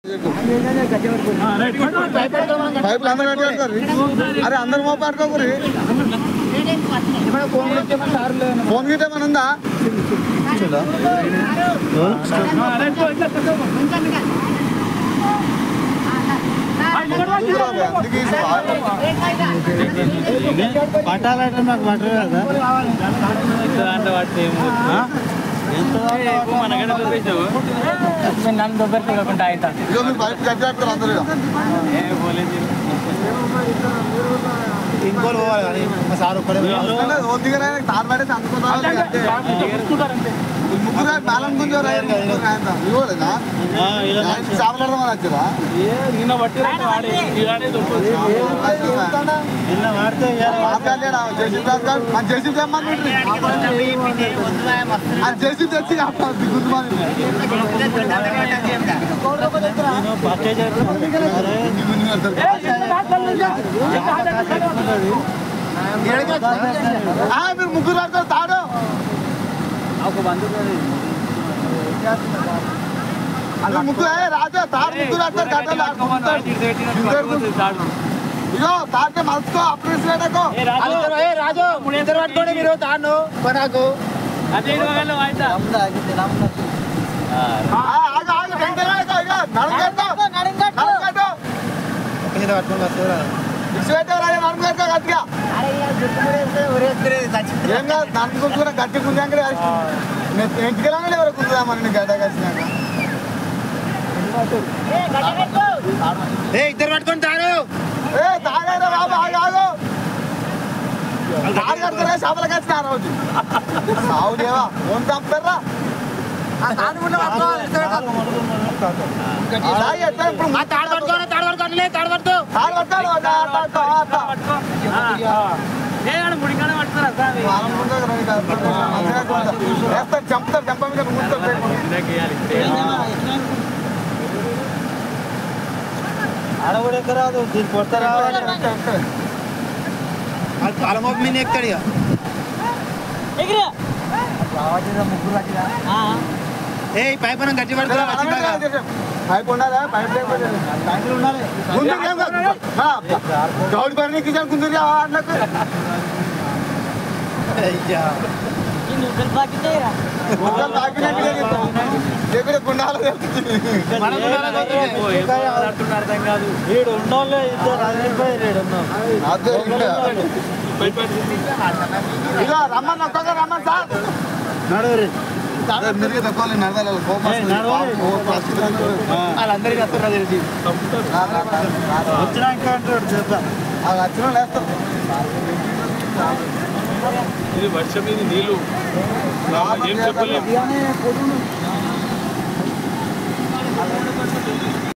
పైపులు అందరూ కట్టుకోరు అరే అందరు మోపు పట్టుకోకూరి ఫోన్ గిట్ట ఏమైనా ఉందా అందుకే ఈ పట్టాలంటే నాకు పట్టరు కదా అంటే వాటి ఏం మనగడ చూపించావు నన్ను దొబ్బెట్టుకోకుండా అయితే ఇదిగో మీరు పైపు కట్టారు అందరూ ఇక. ఇంకోటి పోవాలి కానీ మా సార్ ఒక్కడే ఎందుకంటే ఓన్లీగానే తాను పడేసి అందుకుంటారు అంతే. ఈ ముగ్గురు బాలం గురించి ఇవ్వలేదా చావలేడదామని వచ్చారా నిన్న బట్టి వాడే ఇలానే దొరుకుతుంది నిన్న వాడితే మాట్లాడలేడా జేసీ మన జేసీ తెమ్మని జేసీ తెచ్చి గుర్తుమని నేను పట్టే మీరు ముగ్గురు పడతారు తాడు మీరు ముగ్గురు ఏ, రాజా తాడు ముగ్గురు పడతారు గడ్డలు ఆడుకుంటారు ఇగో తాటే మలుచుకో అప్పుడు వేసుకో రాజు ఇద్దరు పట్టుకోండి మీరు తాను కొనాకు ఆగు ఆగు వెంటనే ఆగు, ఇగో నడుము కట్టు నడుము కట్టు మీద పట్టుకొని వస్తారా విశ్వేశ్వర నడుము కట్టు గట్టిగా ఏం కాదు నన్ను కూర్చున్నా గట్టి కూర్చాక ఎంటికెళ్ళాలి ఎవరు కూర్చుదామని గడ్డ కలిసినాక ఏ ఇద్దరు పట్టుకొని తాను ఏ తాగారా బాబు ఆగు ఆగు తాడు కడతారా చేపలు కలిసిన ఆ రోజు సావు దేవా ఫోన్ చంపుతారా తాగి ఎట్లా ఇప్పుడు తాడు పట్టుకోను తాడు పట్టుకోండి తాడు పట్టు తాడు పట్టాడు అట్లా, అట్లా, అట్లా, అట్లా. ముడికానే పట్టుకురా సార్ వారం ముందు రెండు కాదు. మంచిగా కొడతారు. వేస్తారు చంపుతారు చంప మీద కూర్చోరు ఆడ కూడా ఎక్కరాదు దీన్ని కొడతారా అలమోపు మీద ఎక్కడి ఏ పైప్ గట్టి పడుతున్నా వచ్చిందాగా పైపు ఉండాలా పైపు లేకపోతే గుంజురు ఏం కాదు. ఆ, గౌడి పని కిషన్ గుంజురు అన్నకు గుండలు తాకినట్టు లేకుంటే గుండాలు అర్థం కాదు వీడు ఉన్నోళ్ళే ఇద్దరు అదిరిపోయి వీడు ఉన్నాం అదే ఇంకా. ఇలా రమ్మని ఒక్కొక్క రమ్మని సార్ నడువురి అదే మెరుగు తక్కువ నడవాలి కోపం వస్తుంది. నడవాలి. కోపం వస్తుంది. వాళ్ళందరికీ వస్తున్నారు తెలిసి రా, రా, రా, రా, రా. వచ్చినాక అంటాడు చెప్తా ఆ వచ్చిన వాళ్ళు వేస్తారు ఇది వర్షం ఇది నీళ్ళు ఏం చెప్పలేము కానీ పొడుగు